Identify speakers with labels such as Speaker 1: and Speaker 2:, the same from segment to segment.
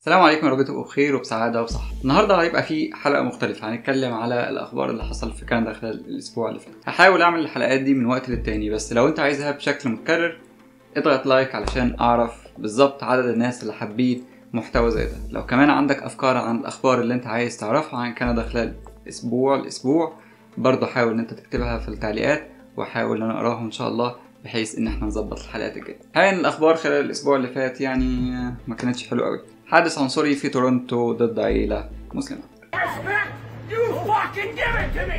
Speaker 1: السلام عليكم يا رب تبقوا بخير وبسعاده وبصحه النهارده هيبقى في حلقه مختلفه هنتكلم على الاخبار اللي حصل في كندا خلال الاسبوع اللي فات هحاول اعمل الحلقات دي من وقت للتاني بس لو انت عايزها بشكل متكرر اضغط لايك علشان اعرف بالظبط عدد الناس اللي حابين محتوى زي ده لو كمان عندك افكار عن الاخبار اللي انت عايز تعرفها عن كندا خلال اسبوع الاسبوع برضه حاول ان انت تكتبها في التعليقات واحاول ان انا اقراهم ان شاء الله بحيث ان احنا نظبط الحلقات الجايه هاي الاخبار خلال الاسبوع اللي فات يعني ما كانتش حلوه قوي حادث عنصري في تورونتو ضد عيله مسلمه
Speaker 2: Respect? You fucking give it to me!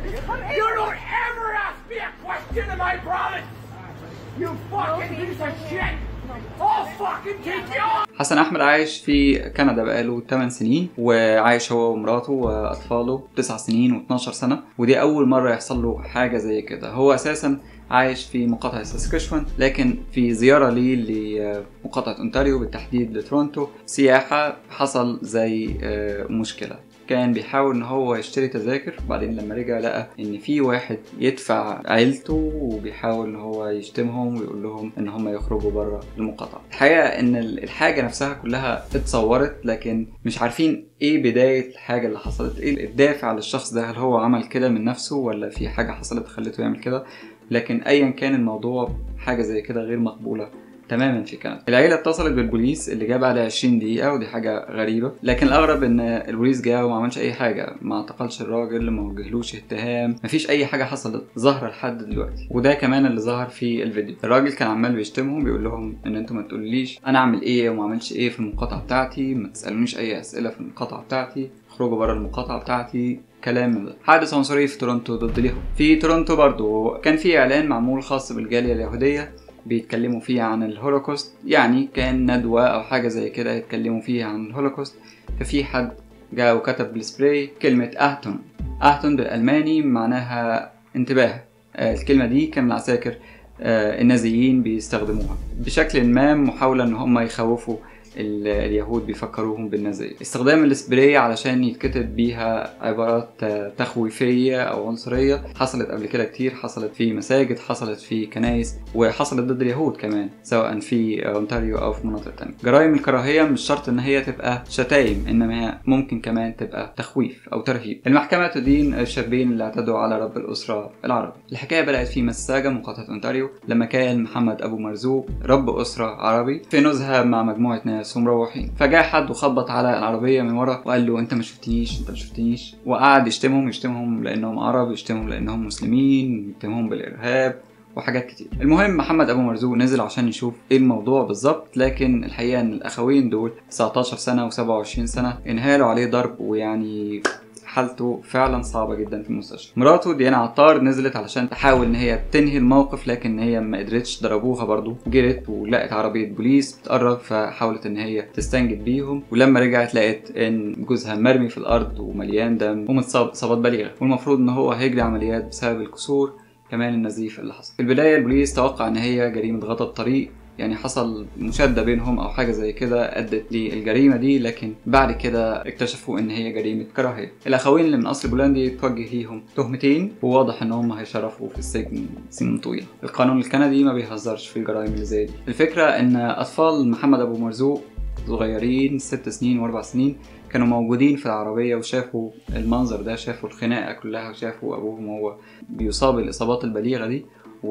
Speaker 2: You don't ever ask me a question in my province! You fucking piece of shit! I'll fucking take you off!
Speaker 1: حسن احمد عايش في كندا بقاله 8 سنين وعايش هو ومراته واطفاله 9 سنين و12 سنه ودي اول مره يحصل له حاجه زي كده هو اساسا عايش في مقاطعة ساسكشوان لكن في زيارة لي لمقاطعة أونتاريو بالتحديد لتورونتو سياحة حصل زي آه، مشكلة كان بيحاول ان هو يشتري تذاكر وبعدين لما رجع لقى ان في واحد يدفع عيلته وبيحاول ان هو يشتمهم ويقول لهم ان هم يخرجوا بره المقاطعه الحقيقه ان الحاجه نفسها كلها اتصورت لكن مش عارفين ايه بدايه الحاجه اللي حصلت ايه الدافع للشخص ده هل هو عمل كده من نفسه ولا في حاجه حصلت خلته يعمل كده لكن ايا كان الموضوع حاجه زي كده غير مقبوله تماما في كندا العيله اتصلت بالبوليس اللي جه بعد 20 دقيقه ودي حاجه غريبه لكن الاغرب ان البوليس جه وما عملش اي حاجه ما اعتقلش الراجل ما وجهلوش اتهام مفيش اي حاجه حصلت ظاهره لحد دلوقتي وده كمان اللي ظهر في الفيديو الراجل كان عمال بيشتمهم بيقول لهم ان انتوا ما تقوليش انا اعمل ايه وما اعملش ايه في المقاطعه بتاعتي ما تسالونيش اي اسئله في المقاطعه بتاعتي اخرجوا بره المقاطعه بتاعتي كلام من ده حادث عنصري في تورونتو ضد اليهود في تورونتو برضو كان في اعلان معمول خاص بالجاليه اليهوديه بيتكلموا فيه عن الهولوكوست يعني كان ندوة أو حاجة زي كده يتكلموا فيها عن الهولوكوست ففي حد جاء وكتب بالسبراي كلمة أهتون أهتون بالألماني معناها انتباه آه، الكلمة دي كان العساكر آه، النازيين بيستخدموها بشكل ما محاولة ان هم يخوفوا ال- اليهود بيفكروهم بالنازية استخدام السبراي علشان يتكتب بيها عبارات آه، تخويفية او عنصرية حصلت قبل كده كتير حصلت في مساجد حصلت في كنايس وحصلت ضد اليهود كمان سواء في اونتاريو او في مناطق تانية جرائم الكراهية مش شرط ان هي تبقى شتايم انما هي ممكن كمان تبقى تخويف او ترهيب المحكمة تدين الشابين اللي اعتدوا على رب الاسرة العربي الحكاية بدأت في مساجة مقاطعة اونتاريو لما كان محمد ابو مرزوق رب اسرة عربي في نزهة مع مجموعة ناس ومروحين فجاء حد وخبط على العربية من ورا وقال له انت ما شفتنيش انت ما شفتنيش وقعد يشتمهم يشتمهم لانهم عرب يشتمهم لانهم مسلمين يتهمهم بالارهاب وحاجات كتير المهم محمد ابو مرزوق نزل عشان يشوف ايه الموضوع بالظبط لكن الحقيقه ان الاخوين دول 19 سنه و27 سنه انهالوا عليه ضرب ويعني حالته فعلا صعبة جدا في المستشفى مراته ديانا عطار نزلت علشان تحاول ان هي تنهي الموقف لكن هي ما قدرتش ضربوها برضو جرت ولقت عربية بوليس بتقرب فحاولت ان هي تستنجد بيهم ولما رجعت لقت ان جوزها مرمي في الارض ومليان دم ومتصاب اصابات بالغة والمفروض ان هو هيجري عمليات بسبب الكسور كمان النزيف اللي حصل في البداية البوليس توقع ان هي جريمة غضب طريق يعني حصل مشادة بينهم أو حاجة زي كده أدت للجريمة دي لكن بعد كده اكتشفوا إن هي جريمة كراهية. الأخوين اللي من أصل بولندي توجه ليهم تهمتين وواضح إن هم هيشرفوا في السجن سنين طويلة. القانون الكندي ما بيهزرش في الجرائم اللي زي دي. الفكرة إن أطفال محمد أبو مرزوق صغيرين ست سنين وأربع سنين كانوا موجودين في العربية وشافوا المنظر ده شافوا الخناقة كلها وشافوا أبوهم وهو بيصاب الإصابات البليغة دي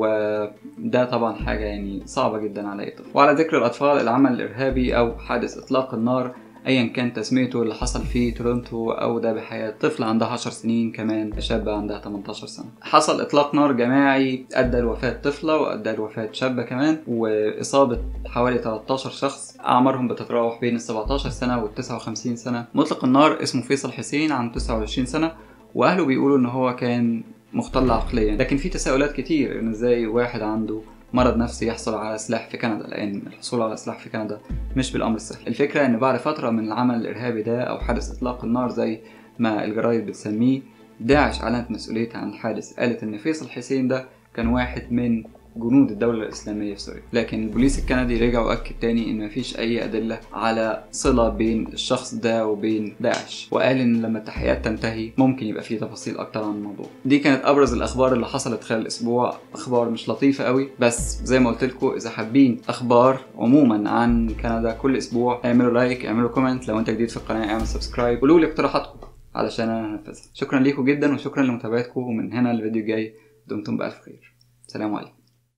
Speaker 1: وده طبعا حاجة يعني صعبة جدا على أي طفل وعلى ذكر الأطفال العمل الإرهابي أو حادث إطلاق النار ايا كان تسميته اللي حصل في تورونتو او ده بحياه طفل عندها 10 سنين كمان شابه عندها 18 سنه حصل اطلاق نار جماعي ادى لوفاه طفله وادى لوفاه شابه كمان واصابه حوالي 13 شخص اعمارهم بتتراوح بين ال 17 سنه وال 59 سنه مطلق النار اسمه فيصل حسين عن 29 سنه واهله بيقولوا ان هو كان مختل عقليا لكن في تساؤلات كتير ان ازاي واحد عنده مرض نفسي يحصل على سلاح في كندا لان الحصول على سلاح في كندا مش بالامر السهل الفكره ان بعد فتره من العمل الارهابي ده او حدث اطلاق النار زي ما الجرايد بتسميه داعش اعلنت مسؤوليتها عن الحادث قالت ان فيصل حسين ده كان واحد من جنود الدولة الإسلامية في سوريا لكن البوليس الكندي رجع وأكد تاني إن مفيش أي أدلة على صلة بين الشخص ده وبين داعش وقال إن لما التحقيقات تنتهي ممكن يبقى فيه تفاصيل أكتر عن الموضوع دي كانت أبرز الأخبار اللي حصلت خلال الأسبوع أخبار مش لطيفة قوي بس زي ما قلت لكم إذا حابين أخبار عموما عن كندا كل أسبوع اعملوا لايك اعملوا كومنت لو أنت جديد في القناة اعمل سبسكرايب قولوا لي اقتراحاتكم علشان أنا أنفذها شكرا ليكم جدا وشكرا لمتابعتكم ومن هنا الفيديو الجاي دمتم بألف خير سلام عليكم